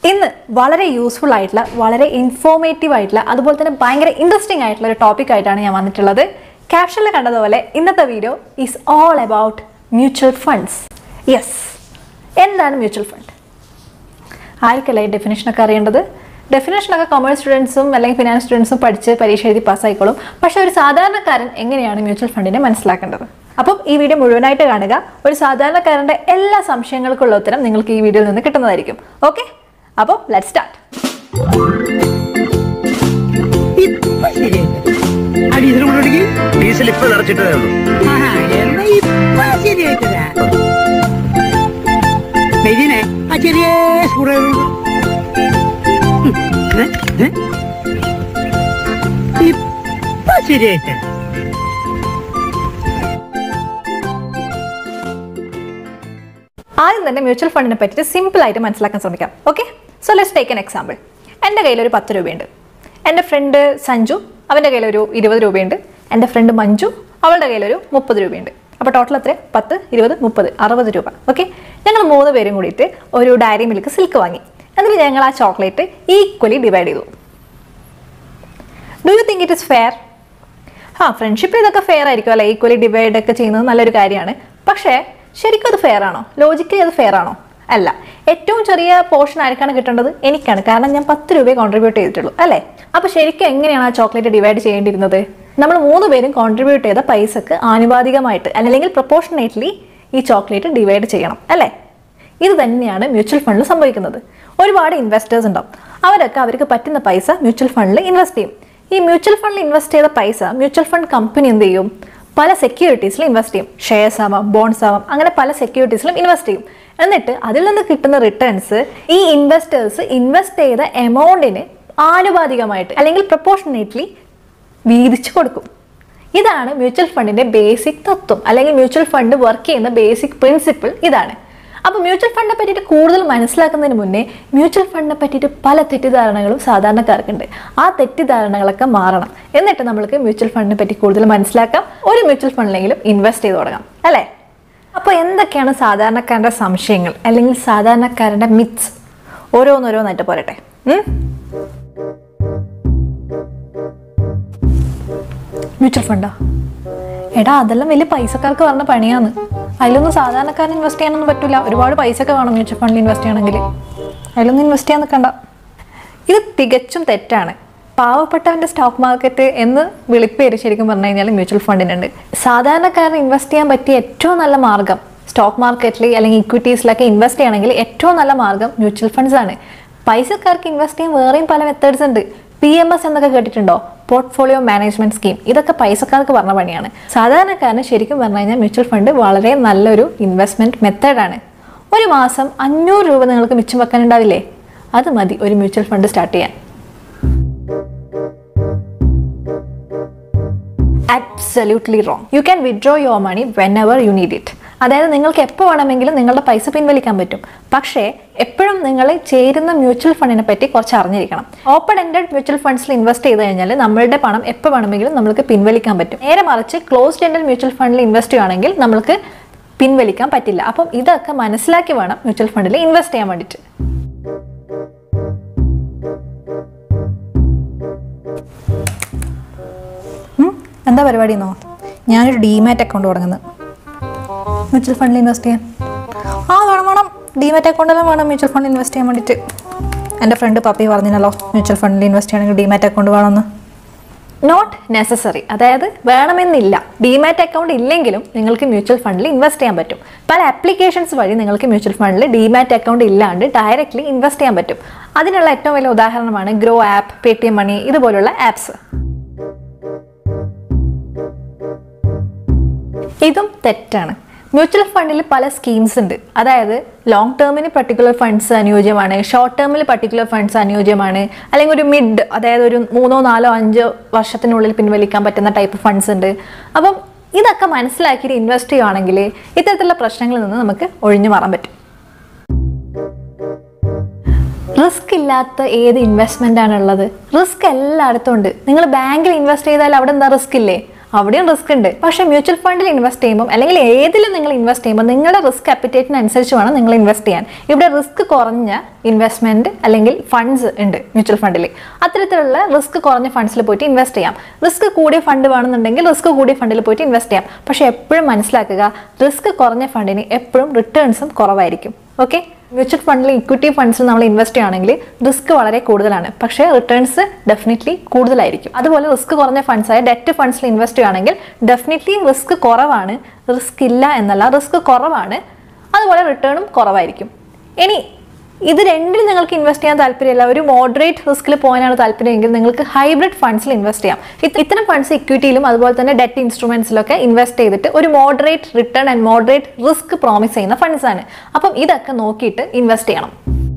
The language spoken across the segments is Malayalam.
ഇന്ന് വളരെ യൂസ്ഫുൾ ആയിട്ടുള്ള വളരെ ഇൻഫോർമേറ്റീവ് ആയിട്ടുള്ള അതുപോലെ തന്നെ ഭയങ്കര ഇൻട്രസ്റ്റിംഗ് ആയിട്ടുള്ള ഒരു ടോപ്പിക് ആയിട്ടാണ് ഞാൻ വന്നിട്ടുള്ളത് ക്യാപ്ഷനിൽ കണ്ടതുപോലെ ഇന്നത്തെ video is all about mutual funds yes എന്താണ് മ്യൂച്വൽ ഫണ്ട് ആർക്കല്ലേ ഡെഫിനേഷനൊക്കെ അറിയേണ്ടത് ഡെഫിനേഷനൊക്കെ കൊമേഴ്സ് സ്റ്റുഡൻസും അല്ലെങ്കിൽ ഫിനാൻസ് സ്റ്റുഡൻസും പഠിച്ച് പരീക്ഷ എഴുതി പാസ്സായിക്കോളും പക്ഷെ ഒരു സാധാരണക്കാരൻ എങ്ങനെയാണ് മ്യൂച്വൽ ഫണ്ടിനെ മനസ്സിലാക്കേണ്ടത് അപ്പം ഈ വീഡിയോ മുഴുവനായിട്ട് കാണുക ഒരു സാധാരണക്കാരൻ്റെ എല്ലാ സംശയങ്ങൾക്കുള്ള ഉത്തരം നിങ്ങൾക്ക് ഈ വീഡിയോയിൽ നിന്ന് കിട്ടുന്നതായിരിക്കും ഓക്കെ അപ്പോൾ ലെറ്റ് സ്റ്റാർട്ട് ഇപ്പൊ ശരിയായിട്ട് ആ ഡീസൽ കൊണ്ടുപോയി ഡീസൽ ഇപ്പൊ നിറച്ചിട്ടേ ഉള്ളൂ ആഹാ എന്നാ ഇപ്പൊ ശരിയായിട്ടതാ മെയ്ദിനെ ആ ചെറിയ സ്കൂൾ ഇപ്പൊ ശരിയായിട്ട് ആദ്യം തന്നെ മ്യൂച്വൽ ഫണ്ടിനെ പറ്റിയിട്ട് സിമ്പിൾ ആയിട്ട് മനസ്സിലാക്കാൻ ശ്രമിക്കാം okay so let's take an example എൻ്റെ കയ്യിൽ ഒരു പത്ത് രൂപയുണ്ട് എൻ്റെ ഫ്രണ്ട് സഞ്ജു അവൻ്റെ കയ്യിലൊരു ഇരുപത് രൂപയുണ്ട് എൻ്റെ ഫ്രണ്ട് മഞ്ജു അവളുടെ കയ്യിലൊരു മുപ്പത് രൂപയുണ്ട് അപ്പോൾ ടോട്ടൽ എത്ര പത്ത് ഇരുപത് മുപ്പത് അറുപത് രൂപ ഓക്കെ ഞങ്ങൾ മൂന്ന് പേരും കൂടിയിട്ട് ഒരു ഡയറി മിൽക്ക് സിൽക്ക് വാങ്ങി എന്നിട്ട് ഞങ്ങൾ ആ ചോക്ലേറ്റ് ഈക്വലി ഡിവൈഡ് ചെയ്തു do you think it is fair ആ ഫ്രണ്ട്ഷിപ്പിൽ ഇതൊക്കെ ഫെയർ ആയിരിക്കും അല്ലെ ഈക്വലി ഡിവൈഡ് ഒക്കെ ചെയ്യുന്നത് നല്ലൊരു കാര്യമാണ് പക്ഷേ ശരിക്കും അത് ഫെയർ ആണോ ലോജിക്കലി അത് ഫെയർ ആണോ അല്ല ഏറ്റവും ചെറിയ പോർഷൻ ആർക്കാണ് കിട്ടേണ്ടത് എനിക്കാണ് കാരണം ഞാൻ പത്ത് രൂപയെ കോൺട്രിബ്യൂട്ട് ചെയ്തിട്ടുള്ളൂ അല്ലേ അപ്പോൾ ശരിക്കും എങ്ങനെയാണ് ആ ചോക്ലേറ്റ് ഡിവൈഡ് ചെയ്യേണ്ടിയിരുന്നത് നമ്മൾ മൂന്ന് പേരും കോൺട്രിബ്യൂട്ട് ചെയ്ത പൈസക്ക് ആനുപാതികമായിട്ട് അല്ലെങ്കിൽ പ്രൊപ്പോർഷനേറ്റ്ലി ഈ ചോക്ലേറ്റ് ഡിവൈഡ് ചെയ്യണം അല്ലേ ഇത് തന്നെയാണ് മ്യൂച്വൽ ഫണ്ടിൽ സംഭവിക്കുന്നത് ഒരുപാട് ഇൻവെസ്റ്റേഴ്സ് ഉണ്ടാവും അവരൊക്കെ അവർക്ക് പറ്റുന്ന പൈസ മ്യൂച്വൽ ഫണ്ടിൽ ഇൻവെസ്റ്റ് ചെയ്യും ഈ മ്യൂച്വൽ ഫണ്ടിൽ ഇൻവെസ്റ്റ് ചെയ്ത പൈസ മ്യൂച്വൽ ഫണ്ട് കമ്പനി എന്ത് ചെയ്യും പല സെക്യൂരിറ്റീസിലും ഇൻവെസ്റ്റ് ചെയ്യും ഷെയർസ് ആവാം ബോൺസ് ആവാം അങ്ങനെ പല സെക്യൂരിറ്റീസിലും ഇൻവെസ്റ്റ് ചെയ്യും എന്നിട്ട് അതിൽ നിന്ന് കിട്ടുന്ന റിട്ടേൺസ് ഈ ഇൻവെസ്റ്റേഴ്സ് ഇൻവെസ്റ്റ് ചെയ്ത എമൗണ്ടിന് ആനുപാതികമായിട്ട് അല്ലെങ്കിൽ പ്രൊപ്പോർഷനേറ്റ്ലി വീതിച്ചു കൊടുക്കും ഇതാണ് മ്യൂച്വൽ ഫണ്ടിന്റെ ബേസിക് തത്വം അല്ലെങ്കിൽ മ്യൂച്വൽ ഫണ്ട് വർക്ക് ചെയ്യുന്ന ബേസിക് പ്രിൻസിപ്പിൾ ഇതാണ് അപ്പോൾ മ്യൂച്വൽ ഫണ്ടിനെ പറ്റിയിട്ട് കൂടുതൽ മനസ്സിലാക്കുന്നതിന് മുന്നേ മ്യൂച്വൽ ഫണ്ടിനെ പറ്റിയിട്ട് പല തെറ്റിദ്ധാരണകളും സാധാരണക്കാർക്കുണ്ട് ആ തെറ്റിദ്ധാരണകളൊക്കെ മാറണം എന്നിട്ട് നമ്മൾക്ക് മ്യൂച്വൽ ഫണ്ടിനെ പറ്റി കൂടുതൽ മനസ്സിലാക്കാം ഒരു മ്യൂച്വൽ ഫണ്ടിലെങ്കിലും ഇൻവെസ്റ്റ് ചെയ്ത് തുടങ്ങാം അല്ലേ അപ്പോൾ എന്തൊക്കെയാണ് സാധാരണക്കാരുടെ സംശയങ്ങൾ അല്ലെങ്കിൽ സാധാരണക്കാരുടെ മിത്സ് ഓരോന്നോരോന്നായിട്ട് പോരട്ടെ ഉം? മ്യൂച്വൽ ഫണ്ടാ എടാ അതെല്ലാം വലിയ പൈസക്കാർക്ക് പറഞ്ഞ പണിയാന്ന് അതിലൊന്നും സാധാരണക്കാരൻ ഇൻവെസ്റ്റ് ചെയ്യാനൊന്നും പറ്റില്ല ഒരുപാട് പൈസ ഒക്കെ വേണം മ്യൂച്വൽ ഫണ്ടിൽ ഇൻവെസ്റ്റ് ചെയ്യണമെങ്കിൽ അതിലൊന്നും ഇൻവെസ്റ്റ് ചെയ്യാൻ നിൽക്കണ്ട ഇത് തികച്ചും തെറ്റാണ് പാവപ്പെട്ടവൻ്റെ സ്റ്റോക്ക് മാർക്കറ്റ് എന്ന് വിളിപ്പേര് ശരിക്കും പറഞ്ഞു കഴിഞ്ഞാൽ മ്യൂച്വൽ ഫണ്ടിനുണ്ട് സാധാരണക്കാരൻ ഇൻവെസ്റ്റ് ചെയ്യാൻ പറ്റിയ ഏറ്റവും നല്ല മാർഗം സ്റ്റോക്ക് മാർക്കറ്റിൽ അല്ലെങ്കിൽ ഇക്വിറ്റീസിലൊക്കെ ഇൻവെസ്റ്റ് ചെയ്യണമെങ്കിൽ ഏറ്റവും നല്ല മാർഗം മ്യൂച്വൽ ഫണ്ട്സ് ആണ് പൈസക്കാർക്ക് ഇൻവെസ്റ്റ് ചെയ്യാൻ വേറെയും പല മെത്തേഡ്സ് ഉണ്ട് പി എം എസ് എന്നൊക്കെ കേട്ടിട്ടുണ്ടോ പോർട്ട്ഫോളിയോ മാനേജ്മെന്റ് സ്കീം ഇതൊക്കെ പൈസക്കാർക്ക് പറഞ്ഞ പണിയാണ് സാധാരണക്കാരന് ശരിക്കും പറഞ്ഞു കഴിഞ്ഞാൽ മ്യൂച്വൽ ഫണ്ട് വളരെ നല്ലൊരു ഇൻവെസ്റ്റ്മെന്റ് മെത്തേഡാണ് ഒരു മാസം അഞ്ഞൂറ് രൂപ നിങ്ങൾക്ക് മിച്ചം വെക്കാനുണ്ടാവില്ലേ അത് മതി ഒരു മ്യൂച്വൽ ഫണ്ട് സ്റ്റാർട്ട് ചെയ്യാൻ absolutely wrong you can withdraw your money whenever you need it അതായത് നിങ്ങൾക്ക് എപ്പോൾ വേണമെങ്കിലും നിങ്ങളുടെ പൈസ പിൻവലിക്കാൻ പറ്റും പക്ഷേ എപ്പോഴും നിങ്ങൾ ചേരുന്ന മ്യൂച്വൽ ഫണ്ടിനെ പറ്റി കുറച്ച് അറിഞ്ഞിരിക്കണം ഓപ്പൺ എൻഡഡ് മ്യൂച്വൽ ഫണ്ട്സിൽ ഇൻവെസ്റ്റ് ചെയ്ത് കഴിഞ്ഞാൽ നമ്മളുടെ പണം എപ്പോൾ വേണമെങ്കിലും നമുക്ക് പിൻവലിക്കാൻ പറ്റും നേരെ മറിച്ച് ക്ലോസ്ഡ് എൻഡഡ് മ്യൂച്വൽ ഫണ്ടിൽ ഇൻവെസ്റ്റ് ചെയ്യുകയാണെങ്കിൽ നമുക്ക് പിൻവലിക്കാൻ പറ്റില്ല അപ്പം ഇതൊക്കെ മനസ്സിലാക്കി വേണം മ്യൂച്വൽ ഫണ്ടിൽ ഇൻവെസ്റ്റ് ചെയ്യാൻ വേണ്ടിയിട്ട് ഉം, എന്താ പരിപാടി എന്നോ ഞാനൊരു ഡിമാറ്റ് അക്കൗണ്ട് തുടങ്ങുന്നത് മ്യൂച്വൽ ഫണ്ടിൽ ഇൻവെസ്റ്റ് ചെയ്യാൻ ആ വേണം വേണം ഡിമാറ്റ് അക്കൗണ്ടെല്ലാം വേണം മ്യൂച്വൽ ഫണ്ടിൽ ഇൻവെസ്റ്റ് ചെയ്യാൻ വേണ്ടിയിട്ട് എൻ്റെ ഫ്രണ്ട് പപ്പി പറഞ്ഞില്ലല്ലോ മ്യൂച്വൽ ഫണ്ടിൽ ഇൻവെസ്റ്റ് ചെയ്യണമെങ്കിൽ ഡിമാറ്റ് അക്കൗണ്ട് വേണമെന്ന് നോട്ട് നെസസറി അതായത് വേണമെന്നില്ല ഡിമാറ്റ് അക്കൗണ്ട് ഇല്ലെങ്കിലും നിങ്ങൾക്ക് മ്യൂച്വൽ ഫണ്ടിൽ ഇൻവെസ്റ്റ് ചെയ്യാൻ പറ്റും പല ആപ്ലിക്കേഷൻസ് വഴി നിങ്ങൾക്ക് മ്യൂച്വൽ ഫണ്ടിൽ ഡിമാറ്റ് അക്കൗണ്ട് ഇല്ലാണ്ട് ഡയറക്റ്റ്ലി ഇൻവെസ്റ്റ് ചെയ്യാൻ പറ്റും അതിനുള്ള ഏറ്റവും വലിയ ഉദാഹരണമാണ് Groww app Paytm money ഇതുപോലുള്ള ആപ്സ് ഇതും തെറ്റാണ് മ്യൂച്വൽ ഫണ്ടിൽ പല സ്കീംസ് ഉണ്ട് അതായത് ലോങ് ടേമിന് പർട്ടിക്കുലർ ഫണ്ട്സ് അനുയോജ്യമാണ് ഷോർട്ട് ടേമിൽ പർട്ടിക്കുലർ ഫണ്ട്സ് അനുയോജ്യമാണ് അല്ലെങ്കിൽ ഒരു മിഡ് അതായത് ഒരു മൂന്നോ നാലോ അഞ്ചോ വർഷത്തിനുള്ളിൽ പിൻവലിക്കാൻ പറ്റുന്ന ടൈപ്പ് ഫണ്ട്സ് ഉണ്ട് അപ്പം ഇതൊക്കെ മനസ്സിലാക്കിയിട്ട് ഇൻവെസ്റ്റ് ചെയ്യുകയാണെങ്കിൽ ഇത്തരത്തിലുള്ള പ്രശ്നങ്ങളിൽ നിന്ന് നമുക്ക് ഒഴിഞ്ഞു മാറാൻ പറ്റും റിസ്ക് ഇല്ലാത്ത ഏത് ഇൻവെസ്റ്റ്മെൻ്റ് ആണുള്ളത് റിസ്ക് എല്ലായിടത്തും ഉണ്ട് നിങ്ങൾ ബാങ്കിൽ ഇൻവെസ്റ്റ് ചെയ്താൽ അവിടെ എന്താ റിസ്ക് ഇല്ലേ അവിടെയും റിസ്ക് ഉണ്ട് പക്ഷേ മ്യൂച്വൽ ഫണ്ടിൽ ഇൻവെസ്റ്റ് ചെയ്യുമ്പോൾ അല്ലെങ്കിൽ ഏതിലും നിങ്ങൾ ഇൻവെസ്റ്റ് ചെയ്യുമ്പോൾ നിങ്ങളുടെ റിസ്ക് അപ്പിറ്റേറ്റിനനുസരിച്ച് വേണം നിങ്ങൾ ഇൻവെസ്റ്റ് ചെയ്യാൻ ഇവിടെ റിസ്ക് കുറഞ്ഞ ഇൻവെസ്റ്റ്മെന്റ് അല്ലെങ്കിൽ ഫണ്ട്സ് ഉണ്ട് മ്യൂച്വൽ ഫണ്ടിൽ അത്തരത്തിലുള്ള റിസ്ക് കുറഞ്ഞ ഫണ്ട്സിൽ പോയിട്ട് ഇൻവെസ്റ്റ് ചെയ്യാം റിസ്ക് കൂടിയ ഫണ്ട് വേണമെന്നുണ്ടെങ്കിൽ റിസ്ക് കൂടിയ ഫണ്ടിൽ പോയിട്ട് ഇൻവെസ്റ്റ് ചെയ്യാം പക്ഷേ എപ്പോഴും മനസ്സിലാക്കുക റിസ്ക് കുറഞ്ഞ ഫണ്ടിന് എപ്പോഴും റിട്ടേൺസും കുറവായിരിക്കും ഓക്കെ മ്യൂച്വൽ ഫണ്ടിൽ ഇക്വിറ്റി ഫണ്ട്സിൽ നമ്മൾ ഇൻവെസ്റ്റ് ചെയ്യുകയാണെങ്കിൽ റിസ്ക് വളരെ കൂടുതലാണ് പക്ഷേ റിട്ടേൺസ് ഡെഫിനറ്റ്ലി കൂടുതലായിരിക്കും അതുപോലെ റിസ്ക് കുറഞ്ഞ ഫണ്ട്സ് ആയ ഡെറ്റ് ഫണ്ട്സിൽ ഇൻവെസ്റ്റ് ചെയ്യുകയാണെങ്കിൽ ഡെഫിനറ്റ്ലി റിസ്ക് കുറവാണ് റിസ്ക് ഇല്ല എന്നല്ല റിസ്ക് കുറവാണ് അതുപോലെ റിട്ടേണും കുറവായിരിക്കും ഇനി ഇത് രണ്ടിലും നിങ്ങൾക്ക് ഇൻവെസ്റ്റ് ചെയ്യാൻ താല്പര്യമില്ല ഒരു മോഡറേറ്റ് റിസ്കിൽ പോകാനാണ് താല്പര്യമെങ്കിൽ നിങ്ങൾക്ക് ഹൈബ്രിഡ് ഫണ്ട്സിൽ ഇൻവെസ്റ്റ് ചെയ്യാം ഇത് ഇത്തരം ഫണ്ട്സ് ഇക്വിറ്റിയിലും അതുപോലെ തന്നെ ഡെറ്റ് ഇൻസ്ട്രുമെന്റ്സിലൊക്കെ ഇൻവെസ്റ്റ് ചെയ്തിട്ട് ഒരു moderate return and moderate risk promise ചെയ്യുന്ന ഫണ്ട്സ് ആണ് അപ്പം ഇതൊക്കെ നോക്കിയിട്ട് ഇൻവെസ്റ്റ് ചെയ്യണം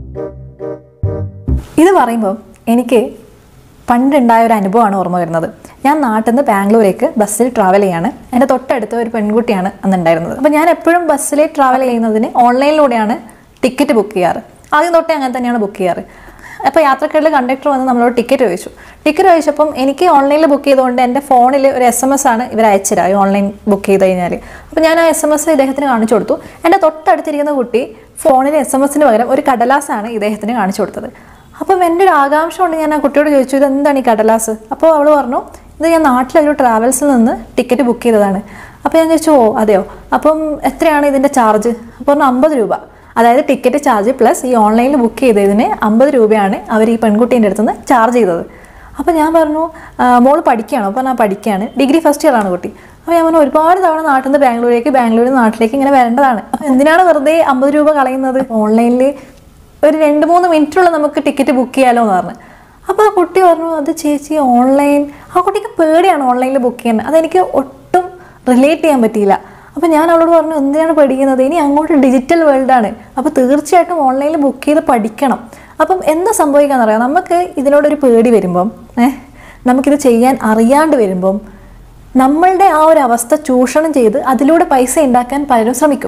ഇത് പറയുമ്പോൾ എനിക്ക് പണ്ടുണ്ടായ ഒരു അനുഭവമാണ് ഓർമ്മ വരുന്നത് ഞാൻ നാട്ടിൽ നിന്ന് ബാംഗ്ലൂരേക്ക് ബസ്സിൽ ട്രാവൽ ചെയ്യാണ് എൻ്റെ തൊട്ടടുത്ത ഒരു പെൺകുട്ടിയാണ് അന്നുണ്ടായിരുന്നത് അപ്പോൾ ഞാൻ എപ്പോഴും ബസ്സിൽ ട്രാവൽ ചെയ്യുന്നതിന് ഓൺലൈനിലൂടെയാണ് ടിക്കറ്റ് ബുക്ക് ചെയ്യാറ് ആദ്യം തൊട്ടേ അങ്ങനെ തന്നെയാണ് ബുക്ക് ചെയ്യാറ് അപ്പോൾ യാത്രക്കാരിൽ കണ്ടക്ടർ വന്ന് നമ്മളോട് ടിക്കറ്റ് ചോദിച്ചു ടിക്കറ്റ് ചോദിച്ചപ്പം എനിക്ക് ഓൺലൈനിൽ ബുക്ക് ചെയ്തുകൊണ്ട് എൻ്റെ ഫോണിൽ ഒരു എസ് എം എസ് ആണ് ഇവർ അയച്ചുതരാം ഈ ഓൺലൈൻ ബുക്ക് ചെയ്ത് കഴിഞ്ഞാൽ അപ്പോൾ ഞാൻ ആ എസ് എം എസ് ഇദ്ദേഹത്തിന് കാണിച്ചു കൊടുത്തു എൻ്റെ തൊട്ടടുത്തിരിക്കുന്ന കുട്ടി ഫോണിൽ എസ് എം എസിന് പകരം ഒരു കടലാസാണ് ഇദ്ദേഹത്തിന് കാണിച്ചു കൊടുത്തത് അപ്പം എൻ്റെ ഒരു ആകാംക്ഷ കൊണ്ട് ഞാൻ ആ കുട്ടിയോട് ചോദിച്ചു ഇത് എന്താണ് ഈ കടലാസ് അപ്പോൾ അവൾ പറഞ്ഞു ഇത് ഞാൻ നാട്ടിലൊരു ട്രാവൽസിൽ നിന്ന് ടിക്കറ്റ് ബുക്ക് ചെയ്തതാണ് അപ്പോൾ ഞാൻ ചോദിച്ചു ഓ അതെയോ അപ്പം എത്രയാണ് ഇതിൻ്റെ ചാർജ് അപ്പോൾ പറഞ്ഞു അമ്പത് രൂപ അതായത് ടിക്കറ്റ് ചാർജ് പ്ലസ് ഈ ഓൺലൈനിൽ ബുക്ക് ചെയ്തതിന് അമ്പത് രൂപയാണ് അവർ ഈ പെൺകുട്ടീൻ്റെ അടുത്ത് നിന്ന് ചാർജ് ചെയ്തത് അപ്പോൾ ഞാൻ പറഞ്ഞു "ആ, മോള് പഠിക്കുകയാണോ അപ്പോൾ ഞാൻ പഠിക്കുകയാണ് ഡിഗ്രി ഫസ്റ്റ് ഇയർ ആണ് കുട്ടി അപ്പോൾ ഞാൻ പറഞ്ഞു ഒരുപാട് തവണ നാട്ടിൽ നിന്ന് ബാംഗ്ലൂരേക്ക് ബാംഗ്ലൂരിൽ നിന്ന് നാട്ടിലേക്ക് ഇങ്ങനെ വരേണ്ടതാണ് അപ്പോൾ എന്തിനാണ് വെറുതെ അമ്പത് രൂപ കളയുന്നത് ഓൺലൈനിൽ ഒരു രണ്ട് മൂന്ന് മിനിറ്റുള്ള നമുക്ക് ടിക്കറ്റ് ബുക്ക് ചെയ്യാലോ എന്ന് പറഞ്ഞു അപ്പോൾ ആ കുട്ടി പറഞ്ഞു അത് ചേച്ചി ഓൺലൈൻ ആ കുട്ടിക്ക് പേടിയാണ് ഓൺലൈനിൽ ബുക്ക് ചെയ്യുന്നത് അതെനിക്ക് ഒട്ടും റിലേറ്റ് ചെയ്യാൻ പറ്റിയില്ല അപ്പോൾ ഞാൻ അവളോട് പറഞ്ഞു എന്തിനാണ് പഠിക്കുന്നത് ഇനി അങ്ങോട്ട് ഡിജിറ്റൽ വേൾഡാണ് അപ്പോൾ തീർച്ചയായിട്ടും ഓൺലൈനിൽ ബുക്ക് ചെയ്ത് പഠിക്കണം അപ്പം എന്താ സംഭവിക്കാന്ന് അറിയാം നമുക്ക് ഇതിനോടൊരു പേടി വരുമ്പം ഏഹ് നമുക്കിത് ചെയ്യാൻ അറിയാണ്ട് വരുമ്പം നമ്മളുടെ ആ ഒരു അവസ്ഥ ചൂഷണം ചെയ്ത് അതിലൂടെ പൈസ ഉണ്ടാക്കാൻ പലരും ശ്രമിക്കും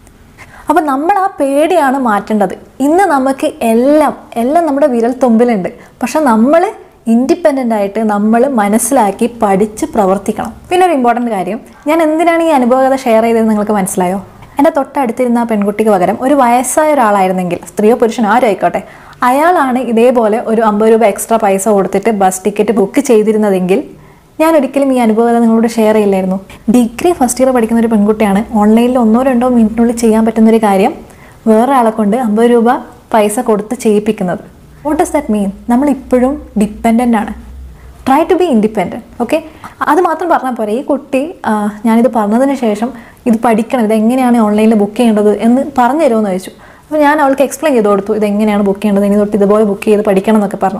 അപ്പം നമ്മൾ ആ പേടിയാണ് മാറ്റേണ്ടത് ഇന്ന് നമുക്ക് എല്ലാം എല്ലാം നമ്മുടെ വിരൽ തുമ്പിലുണ്ട് പക്ഷെ നമ്മൾ ഇൻഡിപെൻഡൻ്റ് ആയിട്ട് നമ്മൾ മനസ്സിലാക്കി പഠിച്ച് പ്രവർത്തിക്കണം പിന്നെ ഒരു ഇമ്പോർട്ടൻ്റ് കാര്യം ഞാൻ എന്തിനാണ് ഈ അനുഭവകഥ ഷെയർ ചെയ്തത് നിങ്ങൾക്ക് മനസ്സിലായോ എൻ്റെ തൊട്ടടുത്തിരുന്ന ആ പെൺകുട്ടിക്ക് പകരം ഒരു വയസ്സായ ഒരാളായിരുന്നെങ്കിൽ സ്ത്രീയോ പുരുഷനോ ആരും ആയിക്കോട്ടെ അയാളാണ് ഇതേപോലെ ഒരു അമ്പത് രൂപ എക്സ്ട്രാ പൈസ കൊടുത്തിട്ട് ബസ് ടിക്കറ്റ് ബുക്ക് ചെയ്തിരുന്നതെങ്കിൽ ഞാൻ ഒരിക്കലും ഈ അനുഭവം നിങ്ങളോട് ഷെയർ ചെയ്യില്ലായിരുന്നു ഡിഗ്രി ഫസ്റ്റ് ഇയർ പഠിക്കുന്ന ഒരു പെൺകുട്ടിയാണ് ഓൺലൈനിൽ ഒന്നോ രണ്ടോ മിനിറ്റിനുള്ളിൽ ചെയ്യാൻ പറ്റുന്ന ഒരു കാര്യം വേറെ ആളെ കൊണ്ട് അമ്പത് രൂപ പൈസ കൊടുത്ത് ചെയ്യിപ്പിക്കുന്നത് വാട്ട് ഡസ് ദാറ്റ് മീൻ നമ്മൾ ഇപ്പോഴും ഡിപ്പെൻഡൻ്റ് ആണ് try to be independent okay അത് മാത്രം പറഞ്ഞാൽ പോരെ ഈ കുട്ടി ആ, ഞാനിത് പറഞ്ഞതിന് ശേഷം ഇത് പഠിക്കണം ഇത് എങ്ങനെയാണ് ഓൺലൈനിൽ ബുക്ക് ചെയ്യേണ്ടത് എന്ന് പറഞ്ഞു തരുമെന്ന് ചോദിച്ചു അപ്പോൾ ഞാൻ അവൾക്ക് എക്സ്പ്ലെയിൻ ചെയ്ത് കൊടുത്തു ഇത് എങ്ങനെയാണ് ബുക്ക് ചെയ്യേണ്ടത് ഇനി തൊട്ട് ഇതുപോലെ ബുക്ക് ചെയ്ത് പഠിക്കണം എന്നൊക്കെ പറഞ്ഞു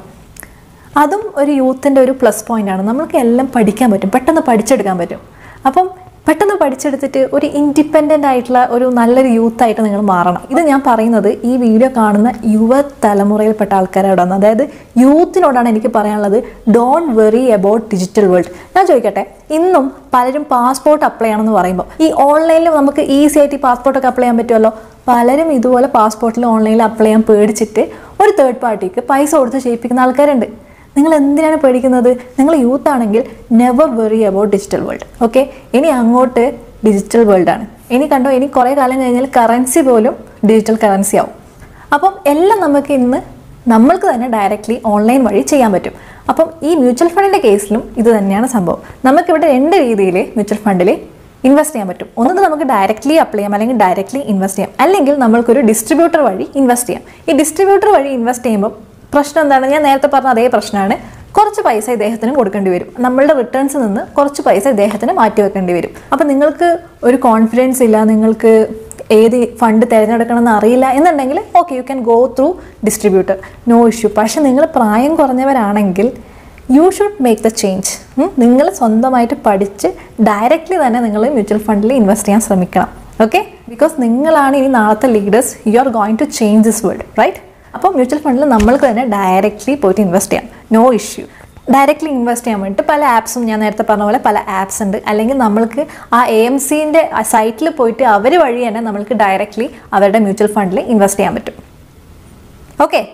അതും ഒരു യൂത്തിൻ്റെ ഒരു പ്ലസ് പോയിന്റ് ആണ് നമുക്ക് എല്ലാം പഠിക്കാൻ പറ്റും പെട്ടെന്ന് പഠിച്ചെടുക്കാൻ പറ്റും അപ്പം പെട്ടെന്ന് പഠിച്ചെടുത്തിട്ട് ഒരു ഇൻഡിപെൻഡൻ്റ് ആയിട്ടുള്ള ഒരു നല്ലൊരു യൂത്തായിട്ട് നിങ്ങൾ മാറണം ഇത് ഞാൻ പറയുന്നത് ഈ വീഡിയോ കാണുന്ന യുവ തലമുറയിൽപ്പെട്ട ആൾക്കാരോടാണ് അതായത് യൂത്തിനോടാണ് എനിക്ക് പറയാനുള്ളത് don't worry about digital world ഞാൻ ചോദിക്കട്ടെ ഇന്നും പലരും പാസ്പോർട്ട് അപ്ലൈ ചെയ്യണമെന്ന് പറയുമ്പോൾ ഈ ഓൺലൈനിൽ നമുക്ക് ഈസി ആയിട്ട് ഈ പാസ്പോർട്ടൊക്കെ അപ്ലൈ ചെയ്യാൻ പറ്റുമല്ലോ പലരും ഇതുപോലെ പാസ്പോർട്ടിൽ ഓൺലൈനിൽ അപ്ലൈ ചെയ്യാൻ പേടിച്ചിട്ട് ഒരു തേർഡ് പാർട്ടിക്ക് പൈസ കൊടുത്ത് ചെയ്യിപ്പിക്കുന്ന ആൾക്കാരുണ്ട് നിങ്ങൾ എന്തിനാണ് പേടിക്കുന്നത് നിങ്ങൾ യൂത്ത് ആണെങ്കിൽ never worry about digital world okay ഇനി അങ്ങോട്ട് ഡിജിറ്റൽ വേൾഡാണ് ഇനി കണ്ടോ ഇനി കുറേ കാലം കഴിഞ്ഞാൽ കറൻസി പോലും ഡിജിറ്റൽ കറൻസി ആവും അപ്പം എല്ലാം നമുക്ക് ഇന്ന് നമ്മൾക്ക് തന്നെ ഡയറക്റ്റ്ലി ഓൺലൈൻ വഴി ചെയ്യാൻ പറ്റും അപ്പം ഈ മ്യൂച്വൽ ഫണ്ടിൻ്റെ കേസിലും ഇത് തന്നെയാണ് സംഭവം നമുക്കിവിടെ രണ്ട് രീതിയിൽ മ്യൂച്വൽ ഫണ്ടിൽ ഇൻവെസ്റ്റ് ചെയ്യാൻ പറ്റും ഒന്നത് നമുക്ക് ഡയറക്റ്റ്ലി അപ്ലൈ ചെയ്യാം അല്ലെങ്കിൽ ഡയറക്റ്റ്ലി ഇൻവെസ്റ്റ് ചെയ്യാം അല്ലെങ്കിൽ നമ്മൾക്കൊരു ഡിസ്ട്രിബ്യൂട്ടർ വഴി ഇൻവെസ്റ്റ് ചെയ്യാം ഈ ഡിസ്ട്രിബ്യൂട്ടർ വഴി ഇൻവെസ്റ്റ് ചെയ്യുമ്പോൾ പ്രശ്നം എന്താണ് ഞാൻ നേരത്തെ പറഞ്ഞ അതേ പ്രശ്നമാണ് കുറച്ച് പൈസ ഇദ്ദേഹത്തിന് കൊടുക്കേണ്ടി വരും നമ്മളുടെ റിട്ടേൺസിൽ നിന്ന് കുറച്ച് പൈസ ഇദ്ദേഹത്തിന് മാറ്റി വെക്കേണ്ടി വരും അപ്പം നിങ്ങൾക്ക് ഒരു കോൺഫിഡൻസ് ഇല്ല നിങ്ങൾക്ക് ഏത് ഫണ്ട് തിരഞ്ഞെടുക്കണം എന്ന് അറിയില്ല എന്നുണ്ടെങ്കിൽ okay you can go through distributor no issue പക്ഷെ നിങ്ങൾ പ്രായം കുറഞ്ഞവരാണെങ്കിൽ you should make the change നിങ്ങൾ സ്വന്തമായിട്ട് പഠിച്ച് ഡയറക്റ്റ്ലി തന്നെ നിങ്ങൾ മ്യൂച്വൽ ഫണ്ടിൽ ഇൻവെസ്റ്റ് ചെയ്യാൻ ശ്രമിക്കണം ഓക്കെ ബിക്കോസ് നിങ്ങളാണ് ഇനി നാളത്തെ leaders you are going to change this world right അപ്പോൾ മ്യൂച്വൽ ഫണ്ടിൽ നമ്മൾക്ക് തന്നെ ഡയറക്റ്റ്ലി പോയിട്ട് ഇൻവെസ്റ്റ് ചെയ്യാം നോ ഇഷ്യൂ ഡയറക്റ്റ്ലി ഇൻവെസ്റ്റ് ചെയ്യാൻ വേണ്ടിയിട്ട് പല ആപ്സും ഞാൻ നേരത്തെ പറഞ്ഞ പോലെ പല ആപ്സ് ഉണ്ട് അല്ലെങ്കിൽ നമ്മൾക്ക് ആ എ എം സിൻ്റെ സൈറ്റിൽ പോയിട്ട് അവർ വഴി തന്നെ നമ്മൾക്ക് ഡയറക്റ്റ്ലി അവരുടെ മ്യൂച്വൽ ഫണ്ടിൽ ഇൻവെസ്റ്റ് ചെയ്യാൻ പറ്റും ഓക്കെ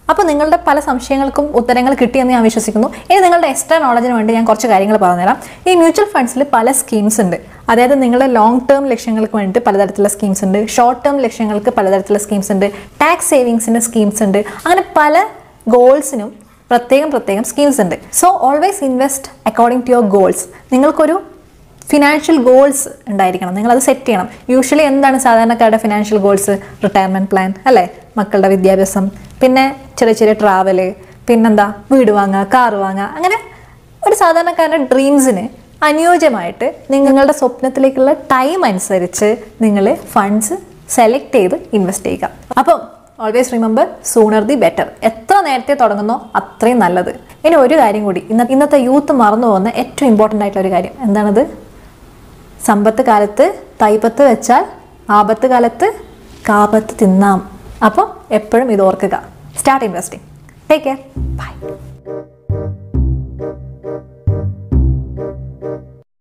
അപ്പോൾ നിങ്ങളുടെ പല സംശയങ്ങൾക്കും ഉത്തരങ്ങൾ കിട്ടിയെന്ന് ഞാൻ വിശ്വസിക്കുന്നു ഇനി നിങ്ങളുടെ എക്സ്ട്രാ നോളജിന് വേണ്ടി ഞാൻ കുറച്ച് കാര്യങ്ങൾ പറഞ്ഞുതരാം ഈ മ്യൂച്വൽ ഫണ്ട്സിൽ പല സ്കീംസ് ഉണ്ട് അതായത് നിങ്ങളുടെ ലോങ് ടേം ലക്ഷ്യങ്ങൾക്ക് വേണ്ടിയിട്ട് പലതരത്തിലുള്ള സ്കീംസ് ഉണ്ട് ഷോർട്ട് ടേം ലക്ഷ്യങ്ങൾക്ക് പലതരത്തിലുള്ള സ്കീംസ് ഉണ്ട് ടാക്സ് സേവിങ്സിന് സ്കീംസ് ഉണ്ട് അങ്ങനെ പല ഗോൾസിനും പ്രത്യേകം പ്രത്യേകം സ്കീംസ് ഉണ്ട് so always invest according to your goals നിങ്ങൾക്കൊരു ഫിനാൻഷ്യൽ ഗോൾസ് ഉണ്ടായിരിക്കണം നിങ്ങൾ അത് സെറ്റ് ചെയ്യണം യൂഷ്വലി എന്താണ് സാധാരണക്കാരുടെ ഫിനാൻഷ്യൽ ഗോൾസ് റിട്ടയർമെൻറ്റ് പ്ലാൻ അല്ലേ മക്കളുടെ വിദ്യാഭ്യാസം പിന്നെ ചെറിയ ചെറിയ ട്രാവല് പിന്നെന്താ വീട് വാങ്ങുക കാറ് വാങ്ങുക അങ്ങനെ ഒരു സാധാരണക്കാരൻ്റെ ഡ്രീംസിന് അനുയോജ്യമായിട്ട് നിങ്ങളുടെ സ്വപ്നത്തിലേക്കുള്ള ടൈം അനുസരിച്ച് നിങ്ങൾ ഫണ്ട്സ് സെലക്ട് ചെയ്ത് ഇൻവെസ്റ്റ് ചെയ്യുക അപ്പം always remember sooner the better എത്ര നേരത്തെ തുടങ്ങുന്നോ അത്രയും നല്ലത് ഇനി ഒരു കാര്യം കൂടി ഇന്ന ഇന്നത്തെ യൂത്ത് മറന്നു പോകുന്ന ഏറ്റവും ഇമ്പോർട്ടൻ്റ് ആയിട്ടുള്ള ഒരു കാര്യം എന്താണത് സമ്പത്ത് കാലത്ത് തൈപ്പത്ത് വെച്ചാൽ ആപത്ത് കാലത്ത് കാപത്ത് തിന്നാം അപ്പം എപ്പോഴും ഇത് ഓർക്കുക start investing take care by